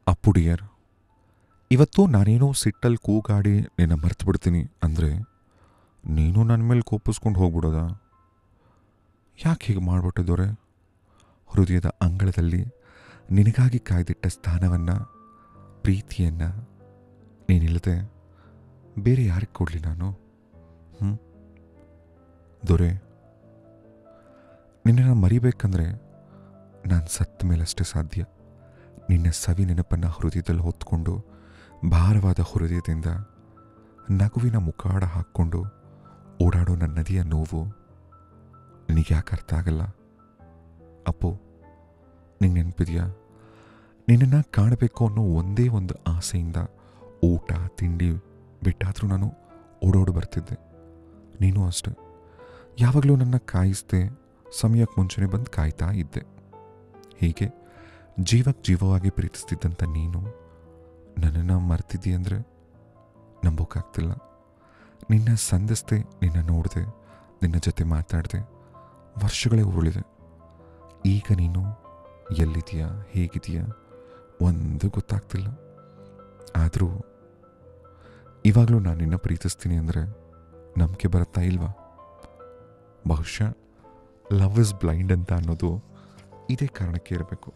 Appu dear ಇವತ್ತು ನಾನೇನೋ ಸಿಟ್ಟಲ್ಲಿ ಕೂಗಾಡಿ ನಿನ್ನ ಮರ್ತು ಬಿಡ್ತೀನಿ ಅಂದರೆ ನೀನು ನನ್ನ ಮೇಲೆ ಕೋಪಿಸ್ಕೊಂಡು ಹೋಗ್ಬಿಡೋದಾ ಯಾಕೆ ಹೀಗೆ ಮಾಡ್ಬಿಟ್ಟೆ ದೊರೆ ಹೃದಯದ ಅಂಗಳದಲ್ಲಿ ನಿನಗಾಗಿ ಕಾಯ್ದಿಟ್ಟ ಸ್ಥಾನವನ್ನು ಪ್ರೀತಿಯನ್ನು ನೀನಿಲ್ಲದೆ ಬೇರೆ ಯಾರಿಗೆ ಕೊಡಲಿ ನಾನು ಹ್ಞೂ ದೊರೆ ನಿನ್ನನ್ನು ಮರಿಬೇಕಂದ್ರೆ ನಾನು ಸತ್ತ ಮೇಲಷ್ಟೇ ಸಾಧ್ಯ ನಿನ್ನ ಸವಿ ನೆನಪನ್ನು ಹೃದಯದಲ್ಲಿ ಹೊತ್ಕೊಂಡು ಭಾರವಾದ ಹೃದಯದಿಂದ ನಗುವಿನ ಮುಖಾಡ ಹಾಕ್ಕೊಂಡು ಓಡಾಡೋ ನನ್ನ ನದಿಯ ನೋವು ನಿನಗೆ ಯಾಕೆ ಅರ್ಥ ಆಗಲ್ಲ ಅಪ್ಪು ನಿಂಗೆ ನೆನಪಿದೆಯಾ ನಿನ್ನನ್ನು ಕಾಣಬೇಕು ಅನ್ನೋ ಒಂದೇ ಒಂದು ಆಸೆಯಿಂದ ಊಟ ತಿಂಡಿ ಬಿಟ್ಟಾದರೂ ನಾನು ಓಡೋಡಿ ಬರ್ತಿದ್ದೆ ನೀನು ಅಷ್ಟೆ ಯಾವಾಗಲೂ ನನ್ನ ಕಾಯಿಸ್ದೆ ಸಮಯಕ್ಕೆ ಮುಂಚೆನೇ ಬಂದು ಕಾಯ್ತಾ ಇದ್ದೆ ಹೀಗೆ ಜೀವಕ್ಕೆ ಜೀವವಾಗಿ ಪ್ರೀತಿಸ್ತಿದ್ದಂಥ ನೀನು ನನ್ನನ್ನು ಮರ್ತಿದ್ದೀ ಅಂದರೆ ನಂಬೋಕ್ಕಾಗ್ತಿಲ್ಲ ನಿನ್ನ ಸಂಧಿಸ್ದೆ ನಿನ್ನ ನೋಡಿದೆ ನಿನ್ನ ಜೊತೆ ಮಾತಾಡಿದೆ ವರ್ಷಗಳೇ ಉರುಳಿದೆ ಈಗ ನೀನು ಎಲ್ಲಿದೆಯಾ ಹೇಗಿದೆಯಾ ಒಂದು ಗೊತ್ತಾಗ್ತಿಲ್ಲ ಆದರೂ ಇವಾಗಲೂ ನಾನು ನಿನ್ನ ಪ್ರೀತಿಸ್ತೀನಿ ಅಂದರೆ ನಂಬಿಕೆ ಬರುತ್ತಾ ಇಲ್ವಾ ಬಹುಶಃ ಲವ್ ಇಸ್ ಬ್ಲೈಂಡ್ ಅಂತ ಅನ್ನೋದು ಇದೇ ಕಾರಣಕ್ಕೆ ಇರಬೇಕು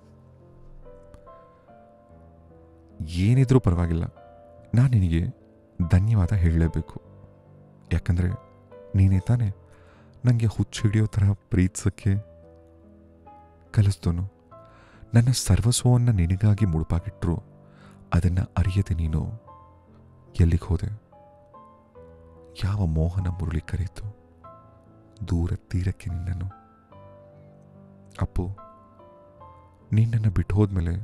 ಏನಿದ್ರೂ ಪರವಾಗಿಲ್ಲ ನಾನು ನಿನಗೆ ಧನ್ಯವಾದ ಹೇಳಲೇಬೇಕು ಯಾಕಂದರೆ ನೀನೇ ತಾನೇ ನನಗೆ ಹುಚ್ಚು ಹಿಡಿಯೋ ಥರ ಪ್ರೀತಿಸೋಕ್ಕೆ ಕಲಿಸ್ತೋನು ನನ್ನ ಸರ್ವಸ್ವವನ್ನು ನಿನಗಾಗಿ ಮುಡುಪಾಗಿಟ್ರು ಅದನ್ನು ಅರಿಯದೆ ನೀನು ಎಲ್ಲಿಗೆ ಹೋದೆ ಯಾವ ಮೋಹನ ಮುರುಳಿ ಕರೆಯಿತು ದೂರ ತೀರಕ್ಕೆ ನಿನ್ನನ್ನು ಅಪ್ಪು ನಿನ್ನನ್ನು ಬಿಟ್ಟು ಹೋದ್ಮೇಲೆ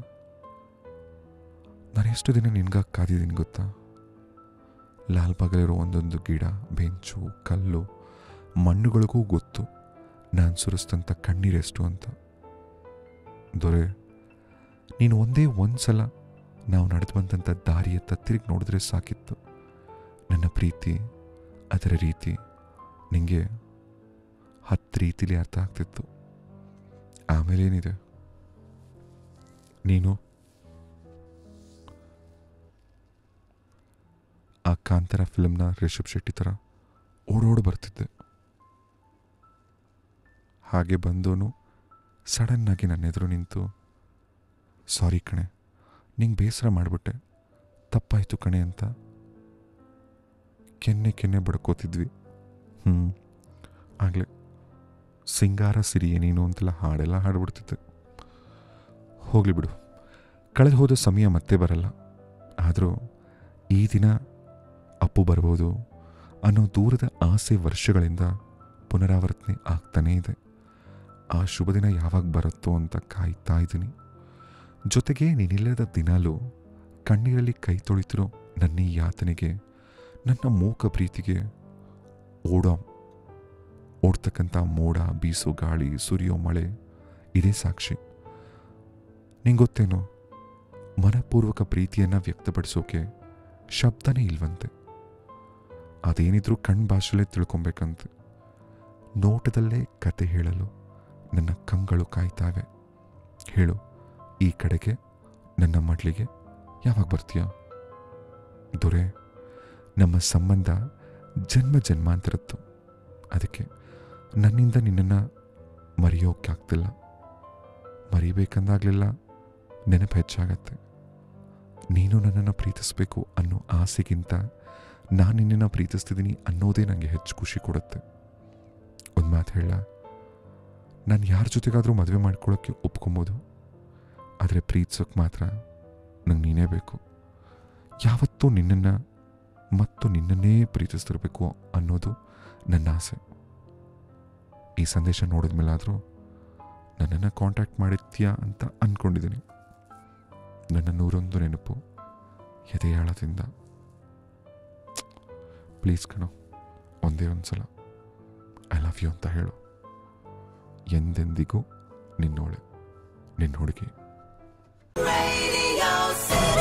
ನಾನು ಎಷ್ಟು ದಿನ ನಿನ್ಗಾಗಿ ಕಾದಿದ್ದೀನಿ ಗೊತ್ತಾ ಲಾಲ್ಬಾಗಲಿರೋ ಒಂದೊಂದು ಗಿಡ ಬೆಂಚು ಕಲ್ಲು ಮಣ್ಣುಗಳಿಗೂ ಗೊತ್ತು ನಾನು ಸುರಿಸ್ತಂಥ ಕಣ್ಣೀರೆಷ್ಟು ಅಂತ ದೊರೆ ನೀನು ಒಂದೇ ಒಂದು ಸಲ ನಾವು ನಡೆದು ಬಂದಂಥ ದಾರಿಯತ್ತ ತಿರುಗಿ ನೋಡಿದ್ರೆ ಸಾಕಿತ್ತು ನನ್ನ ಪ್ರೀತಿ ಅದರ ರೀತಿ ನಿಂಗೆ ಹತ್ತು ರೀತಿಲಿ ಅರ್ಥ ಆಗ್ತಿತ್ತು ಆಮೇಲೆ ಏನಿದೆ ನೀನು ಆ ಕಾಂತಾರ ಫಿಲ್ಮ್ನ ರಿಷಬ್ ಶೆಟ್ಟಿ ಥರ ಓಡೋಡಿ ಬರ್ತಿದ್ದೆ ಹಾಗೆ ಬಂದೋನು ಸಡನ್ನಾಗಿ ನನ್ನ ಎದುರು ನಿಂತು ಸಾರಿ ಕಣೆ ನಿಂಗೆ ಬೇಸರ ಮಾಡಿಬಿಟ್ಟೆ ತಪ್ಪಾಯಿತು ಕಣೆ ಅಂತ ಕೆನ್ನೆ ಕೆನ್ನೆ ಬಡ್ಕೋತಿದ್ವಿ ಹ್ಞೂ ಆಗಲೇ ಸಿಂಗಾರ ಸಿರಿಯೇ ನೀನು ಅಂತೆಲ್ಲ ಹಾಡೆಲ್ಲ ಹಾಡ್ಬಿಡ್ತಿದ್ದೆ ಹೋಗಲಿ ಬಿಡು ಕಳೆದು ಹೋದ ಸಮಯ ಮತ್ತೆ ಬರಲ್ಲ ಆದರೂ ಈ ದಿನ ಅಪ್ಪು ಬರ್ಬೋದು ಅನ್ನೋ ದೂರದ ಆಸೆ ವರ್ಷಗಳಿಂದ ಪುನರಾವರ್ತನೆ ಆಗ್ತಾನೇ ಇದೆ ಆ ಶುಭ ದಿನ ಯಾವಾಗ ಬರುತ್ತೋ ಅಂತ ಕಾಯ್ತಾ ಇದ್ದೀನಿ ಜೊತೆಗೆ ನೀನಿಲ್ಲದ ದಿನಾಲೂ ಕಣ್ಣೀರಲ್ಲಿ ಕೈ ತೊಳಿತಿರೋ ನನ್ನ ಈ ಯಾತನೆಗೆ ನನ್ನ ಮೂಕ ಪ್ರೀತಿಗೆ ಓಡೋ ಓಡ್ತಕ್ಕಂಥ ಮೋಡ ಬೀಸೋ ಗಾಳಿ ಸುರಿಯೋ ಮಳೆ ಇದೇ ಸಾಕ್ಷಿ ನಿಂಗೆ ಗೊತ್ತೇನೋ ಮನಪೂರ್ವಕ ಪ್ರೀತಿಯನ್ನು ವ್ಯಕ್ತಪಡಿಸೋಕೆ ಶಬ್ದನೇ ಇಲ್ವಂತೆ ಅದೇನಿದ್ರೂ ಕಣ್ ಭಾಷೆಲೇ ತಿಳ್ಕೊಬೇಕಂತೆ ನೋಟದಲ್ಲೇ ಕತೆ ಹೇಳಲು ನನ್ನ ಕಂಗಳು ಕಾಯ್ತಾವೆ ಹೇಳು ಈ ಕಡೆಗೆ ನನ್ನ ಮಡ್ಲಿಗೆ ಯಾವಾಗ ಬರ್ತೀಯ ದೊರೆ ನಮ್ಮ ಸಂಬಂಧ ಜನ್ಮ ಜನ್ಮಾಂತರದ್ದು ಅದಕ್ಕೆ ನನ್ನಿಂದ ನಿನ್ನನ್ನು ಮರೆಯೋಕ್ಕಾಗ್ತಿಲ್ಲ ಮರಿಬೇಕಂದಾಗಲಿಲ್ಲ ನೆನಪು ಹೆಚ್ಚಾಗತ್ತೆ ನೀನು ನನ್ನನ್ನು ಪ್ರೀತಿಸಬೇಕು ಅನ್ನೋ ಆಸೆಗಿಂತ ನಾನು ನಿನ್ನನ್ನು ಪ್ರೀತಿಸ್ತಿದ್ದೀನಿ ಅನ್ನೋದೇ ನನಗೆ ಹೆಚ್ಚು ಖುಷಿ ಕೊಡುತ್ತೆ ಒಂದು ಮಾತು ಹೇಳ ನಾನು ಯಾರ ಜೊತೆಗಾದರೂ ಮದುವೆ ಮಾಡ್ಕೊಳ್ಳೋಕ್ಕೆ ಒಪ್ಕೊಬೋದು ಆದರೆ ಪ್ರೀತಿಸೋಕೆ ಮಾತ್ರ ನಂಗೆ ನೀನೇ ಬೇಕು ಯಾವತ್ತೂ ನಿನ್ನನ್ನು ಮತ್ತು ನಿನ್ನನ್ನೇ ಪ್ರೀತಿಸ್ತಿರ್ಬೇಕು ಅನ್ನೋದು ನನ್ನ ಆಸೆ ಈ ಸಂದೇಶ ನೋಡಿದ ಮೇಲಾದರೂ ನನ್ನನ್ನು ಕಾಂಟ್ಯಾಕ್ಟ್ ಮಾಡಿರ್ತೀಯಾ ಅಂತ ಅಂದ್ಕೊಂಡಿದ್ದೀನಿ ನನ್ನ ನೂರೊಂದು ನೆನಪು ಎದೆಯಾಳದಿಂದ ಪ್ಲೀಸ್ ಕಣೋ ಒಂದೇ ಒಂದು ಸಲ ಐ ಲವ್ ಯು ಅಂತ ಹೇಳು ಎಂದೆಂದಿಗೂ ನಿನ್ನೋಳೆ ನಿನ್ನ ಹುಡುಗಿ Radio City.